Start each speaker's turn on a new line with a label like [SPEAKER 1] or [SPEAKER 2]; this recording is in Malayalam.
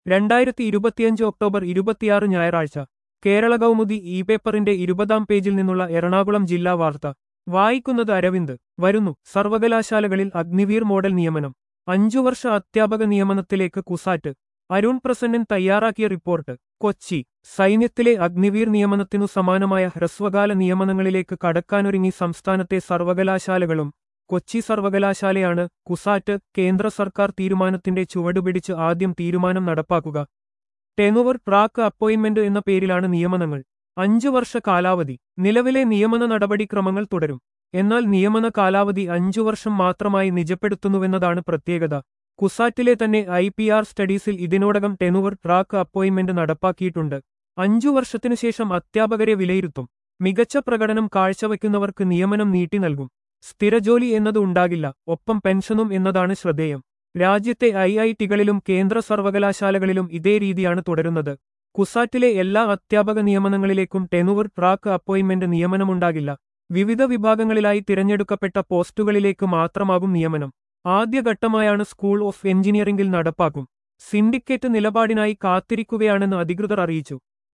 [SPEAKER 1] രണ്ടായിരത്തി ഇരുപത്തിയഞ്ച് ഒക്ടോബർ ഇരുപത്തിയാറ് ഞായറാഴ്ച കേരള കൗമുദി ഇ പേപ്പറിന്റെ ഇരുപതാം പേജിൽ നിന്നുള്ള എറണാകുളം ജില്ലാ വാർത്ത വായിക്കുന്നത് അരവിന്ദ് വരുന്നു സർവകലാശാലകളിൽ അഗ്നിവീർ മോഡൽ നിയമനം അഞ്ചു വർഷ അധ്യാപക നിയമനത്തിലേക്ക് കുസാറ്റ് അരുൺ പ്രസന്നൻ തയ്യാറാക്കിയ റിപ്പോർട്ട് കൊച്ചി സൈന്യത്തിലെ അഗ്നിവീർ നിയമനത്തിനു സമാനമായ ഹ്രസ്വകാല നിയമനങ്ങളിലേക്ക് കടക്കാനൊരുങ്ങി സംസ്ഥാനത്തെ സർവകലാശാലകളും കൊച്ചി സർവകലാശാലയാണ് കുസാറ്റ് കേന്ദ്ര സർക്കാർ തീരുമാനത്തിന്റെ ചുവടുപിടിച്ച് ആദ്യം തീരുമാനം നടപ്പാക്കുക ടെനുവർ ട്രാക്ക് അപ്പോയിന്റ്മെന്റ് എന്ന പേരിലാണ് നിയമനങ്ങൾ അഞ്ചു വർഷ കാലാവധി നിലവിലെ നിയമന നടപടിക്രമങ്ങൾ തുടരും എന്നാൽ നിയമന കാലാവധി അഞ്ചു വർഷം മാത്രമായി നിജപ്പെടുത്തുന്നുവെന്നതാണ് പ്രത്യേകത കുസാറ്റിലെ തന്നെ ഐ പി ആർ സ്റ്റഡീസിൽ ഇതിനോടകം ടെനുവർ ട്രാക്ക് അപ്പോയിന്റ്മെന്റ് നടപ്പാക്കിയിട്ടുണ്ട് അഞ്ചു വർഷത്തിനുശേഷം അധ്യാപകരെ വിലയിരുത്തും മികച്ച പ്രകടനം കാഴ്ചവെക്കുന്നവർക്ക് നിയമനം നീട്ടി നൽകും സ്ഥിരജോലി എന്നത് ഉണ്ടാകില്ല ഒപ്പം പെൻഷനും എന്നതാണ് ശ്രദ്ധേയം രാജ്യത്തെ ഐ ഐ ടികളിലും കേന്ദ്ര സർവകലാശാലകളിലും ഇതേ രീതിയാണ് തുടരുന്നത് കുസാറ്റിലെ എല്ലാ അധ്യാപക നിയമനങ്ങളിലേക്കും ടെനുവർ ട്രാക്ക് അപ്പോയിന്റ്മെന്റ് നിയമനമുണ്ടാകില്ല വിവിധ വിഭാഗങ്ങളിലായി തിരഞ്ഞെടുക്കപ്പെട്ട പോസ്റ്റുകളിലേക്ക് മാത്രമാകും നിയമനം ആദ്യഘട്ടമായാണ് സ്കൂൾ ഓഫ് എഞ്ചിനീയറിംഗിൽ നടപ്പാക്കും സിൻഡിക്കേറ്റ് നിലപാടിനായി കാത്തിരിക്കുകയാണെന്ന് അധികൃതർ അറിയിച്ചു